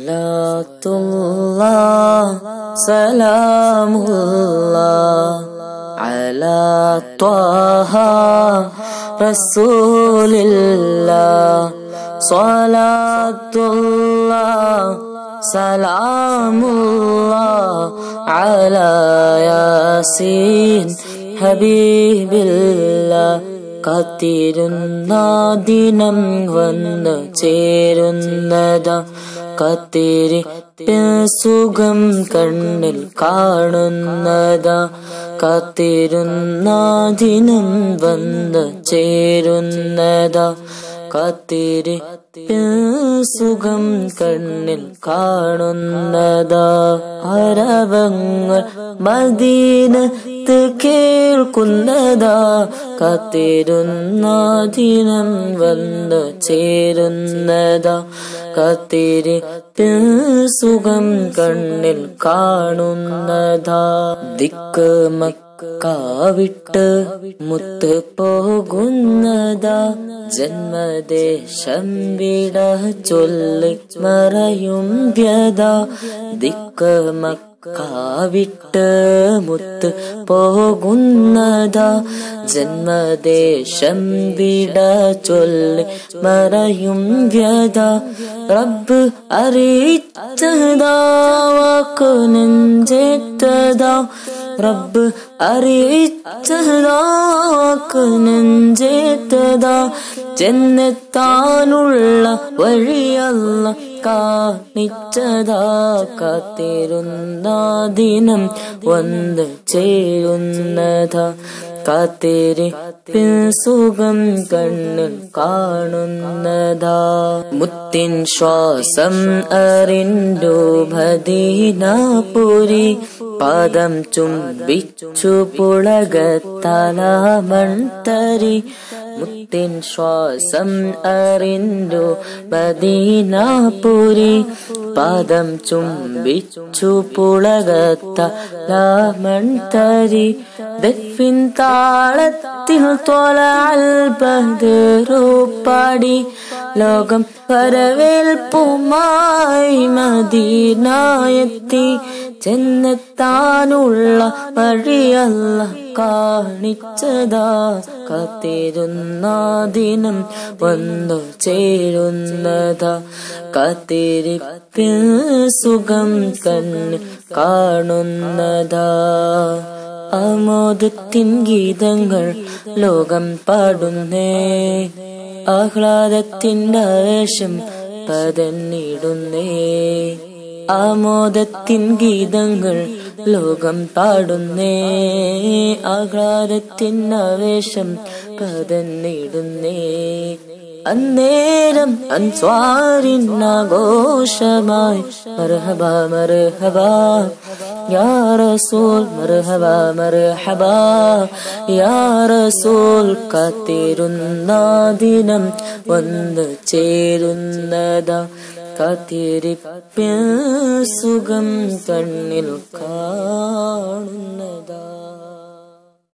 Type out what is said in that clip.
സ്വലാത്തുല്ലാ സലാമുല്ലാ അലാ ത്വാഹ റസൂലില്ലാ സ്വലാത്തുല്ലാ സലാമുല്ലാ അലാ യാസീൻ ഹബീബില്ലാ കാത്തിരുന്ന ദിനം വന്ന് ചേരുന്നതാ കാത്തിരി സുഖം കണ്ണിൽ കാണുന്നതാ കാത്തിരുന്ന ദിനം വന്ന് ചേരുന്നതാ കാത്തിരി സുഖം കണ്ണിൽ കാണുന്നതാ അരവങ്ങൾ മദീനത്ത് കേൾക്കുന്നതാ കാത്തിരുന്ന ദിനം വന്ന് ചേരുന്നതാ കാത്തിരി സുഖം കണ്ണിൽ കാണുന്നതാ ദിക്ക് മക്കാവിട്ട് മുത്ത് പോകുന്നതാ ജന്മദേശം വിട ചൊല്ലി മറയും വ്യത ദിക്ക് മക്കാവിട്ട് മുത്ത് പോകുന്നതാ ജന്മദേശം വിട ചൊല്ലി മറയും വ്യത റബ്ബ് അറിയിച്ചതാ വാക്കു നെഞ്ചേറ്റതാ റബ്ബ് അറിയിച്ചതാ വാക്കു നെഞ്ചേറ്റതാ ചെന്നെത്താനുള്ള വഴിയല്ല കാണിച്ചതാ കാത്തിരുന്ന ദിനം വന്ന് ചെയ്യുന്നതാ കാത്തിരി സുഖം കണ്ണിൽ കാണുന്നതാ മുത്തിൻ ശ്വാസം അറിണ്ടു ഭദീനാപുരി പാദം ചുംബിച്ചു പുളകത്തലാമൺതരി മുത്തിൻ ശ്വാസം അറിണ്ടു മദീനാപുരി പാദം ചുംബിച്ചു പുളകത്തലാമൺതരി ദഫിൻ താളത്തിൽ തൊലാൽ ബഹ്റൂപ്പാടി ലോകം വരവേൽപ്പുമായി മദീനായെത്തി ചെന്നെത്താനുള്ള വഴിയല്ല കാണിച്ചതാ കാത്തിരുന്ന ദിനം വന്നു ചേരുന്നതാ കാത്തിരിപ്പിൽ സുഖം കണ്ണ് കാണുന്നതാ ആമോദത്തിൻ ഗീതങ്ങൾ ലോകം പാടുന്നേ ആഹ്ലാദത്തിൻ്റെ ആവേശം പതന്നിടുന്നേ ആമോദത്തിൻ ഗീതങ്ങൾ ലോകം പാടുന്നേ ആഹ്ലാദത്തിൻ ആവേശം പതന്നിടുന്നേ അന്നേരം അൻസ്വാരിന്നാഘോഷമായി മർഹബ മർഹബ യാ റസൂൽ മർഹബ മർഹബ യാ റസൂൽ കാത്തിരുന്ന ദിനം വന്ന് ചേരുന്നതാ കാത്തിരിപ്പിൽ സുഖം കണ്ണിൽ കാണുന്നതാ